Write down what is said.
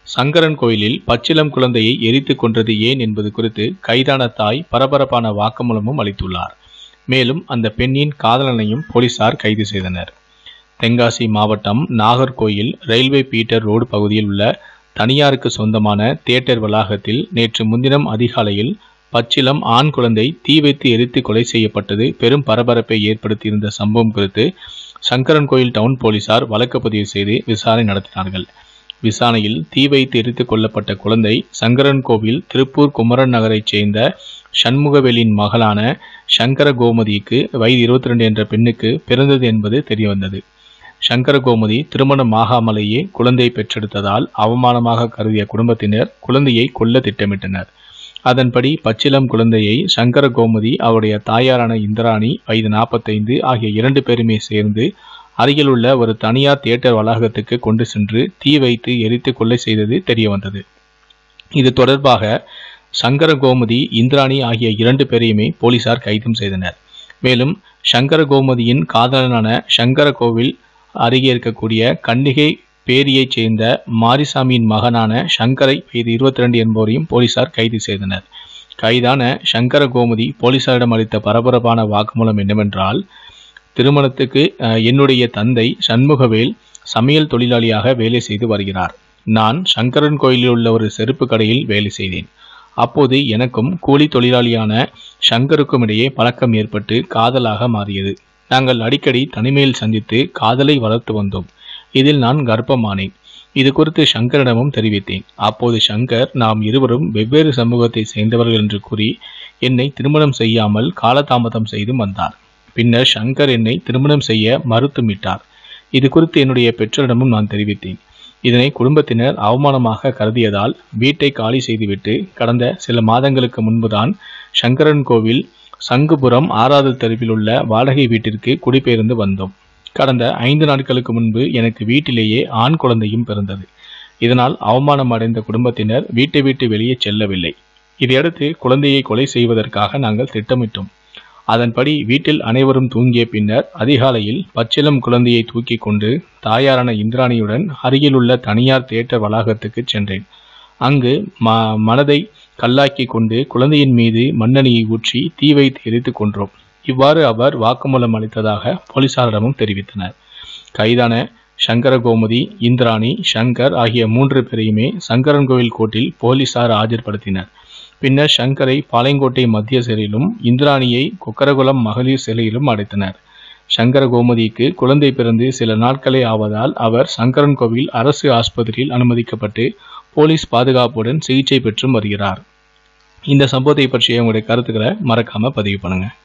சங்கரன் கோயிலில் பச்சிளம் குழந்தையை எரித்துக் கொன்றது ஏன் என்பது குறித்து கைதான தாய் பரபரப்பான வாக்குமூலமும் அளித்துள்ளார் மேலும் அந்த பெண்ணின் காதலனையும் போலீசார் கைது செய்தனர் தென்காசி மாவட்டம் நாகர்கோயில் ரயில்வே பீட்டர் ரோடு பகுதியில் உள்ள தனியாருக்கு சொந்தமான தியேட்டர் வளாகத்தில் நேற்று முன்தினம் அதிகாலையில் பச்சிலம் ஆண் குழந்தை தீ வைத்து எரித்து கொலை செய்யப்பட்டது பெரும் பரபரப்பை ஏற்படுத்தியிருந்த சம்பவம் குறித்து சங்கரன் கோயில் டவுன் போலீசார் வழக்கு பதிவு செய்து விசாரணை நடத்தினார்கள் விசாரணையில் தீ வைத்து எரித்துக் கொல்லப்பட்ட குழந்தை சங்கரன் கோவில் திருப்பூர் குமரன் நகரைச் சேர்ந்த சண்முகவேலின் மகளான சங்கர கோமதிக்கு வயது இருபத்தி ரெண்டு என்ற பெண்ணுக்கு பிறந்தது என்பது தெரியவந்தது சங்கர கோமதி திருமணம் ஆகாமலேயே குழந்தையை பெற்றெடுத்ததால் அவமானமாக கருதிய குடும்பத்தினர் குழந்தையை கொல்ல திட்டமிட்டனர் அதன்படி பச்சிலம் குழந்தையை சங்கர கோமதி அவருடைய தாயாரான இந்திராணி வயது நாற்பத்தைந்து ஆகிய இரண்டு பேருமே சேர்ந்து அருகிலுள்ள ஒரு தனியார் தியேட்டர் வளாகத்துக்கு கொண்டு சென்று தீ வைத்து எரித்து கொலை செய்தது தெரியவந்தது இது தொடர்பாக சங்கர கோமதி இந்திராணி ஆகிய இரண்டு பேரையுமே போலீசார் கைதும் செய்தனர் மேலும் சங்கர கோமதியின் காதலனான சங்கர கோவில் அருகே இருக்கக்கூடிய கன்னிகை பேரியைச் சேர்ந்த மாரிசாமியின் மகனான சங்கரை வயது இருபத்தி ரெண்டு என்பவரையும் போலீசார் கைது செய்தனர் கைதான சங்கர கோமதி போலீசாரிடம் அளித்த பரபரப்பான வாக்குமூலம் என்னவென்றால் திருமணத்துக்கு அஹ், என்னுடைய தந்தை சண்முகவேல் சமையல் தொழிலாளியாக வேலை செய்து வருகிறார் நான் சங்கரன் கோயிலில் உள்ள ஒரு செருப்பு கடையில் வேலை செய்தேன் அப்போது எனக்கும் கூலி தொழிலாளியான சங்கருக்கும் இடையே பழக்கம் ஏற்பட்டு காதலாக மாறியது நாங்கள் அடிக்கடி தனிமையில் சந்தித்து காதலை வளர்த்து வந்தோம் இதில் நான் கர்ப்பமானேன் இது குறித்து சங்கரிடமும் தெரிவித்தேன் அப்போது சங்கர் நாம் இருவரும் வெவ்வேறு சமூகத்தை சேர்ந்தவர்கள் என்று கூறி என்னை திருமணம் செய்யாமல் காலதாமதம் செய்து வந்தார் பின்னர் சங்கர் என்னை திருமணம் செய்ய மறுத்துமிட்டார் இது குறித்து என்னுடைய பெற்றோரிடமும் நான் தெரிவித்தேன் இதனை குடும்பத்தினர் அவமானமாக கருதியதால் வீட்டை காலி செய்துவிட்டு கடந்த சில மாதங்களுக்கு முன்புதான் சங்கரன் கோவில் சங்குபுரம் ஆறாவது தெருவில் உள்ள வாடகை வீட்டிற்கு குடிபெயர்ந்து வந்தோம் கடந்த ஐந்து நாட்களுக்கு முன்பு எனக்கு வீட்டிலேயே ஆண் குழந்தையும் பிறந்தது இதனால் அவமானம் அடைந்த குடும்பத்தினர் வீட்டை விட்டு வெளியே செல்லவில்லை இதையடுத்து குழந்தையை கொலை செய்வதற்காக நாங்கள் திட்டமிட்டோம் அதன்படி வீட்டில் அனைவரும் தூங்கிய பின்னர் அதிகாலையில் பச்சிலம் குழந்தையை தூக்கி கொண்டு தாயாரான இந்திராணியுடன் அருகிலுள்ள தனியார் தியேட்டர் வளாகத்துக்கு சென்றேன் அங்கு ம மனதை கல்லாக்கி கொண்டு குழந்தையின் மீது மண்ணெண்ணெயை ஊற்றி தீ வைத்து எரித்து கொன்றோம் இவ்வாறு அவர் வாக்குமூலம் அளித்ததாக போலீசாரிடமும் தெரிவித்தனர் கைதான சங்கர கோமதி இந்திராணி சங்கர் ஆகிய மூன்று பேரையுமே சங்கரன்கோவில் கோர்ட்டில் போலீசார் ஆஜர்படுத்தினர் பின்னர் சங்கரை பாளையங்கோட்டை மத்திய சிறையிலும் இந்திராணியை கொக்கரகுளம் மகளிர் சிறையிலும் அடைத்தனர் சங்கர கோமதிக்கு குழந்தை பிறந்து சில நாட்களே ஆவதால் அவர் சங்கரன்கோவில் அரசு ஆஸ்பத்திரியில் அனுமதிக்கப்பட்டு போலீஸ் பாதுகாப்புடன் சிகிச்சை பெற்றும் வருகிறார் இந்த சம்பவத்தை பற்றிய உங்களுடைய கருத்துக்களை மறக்காம பதிவு பண்ணுங்க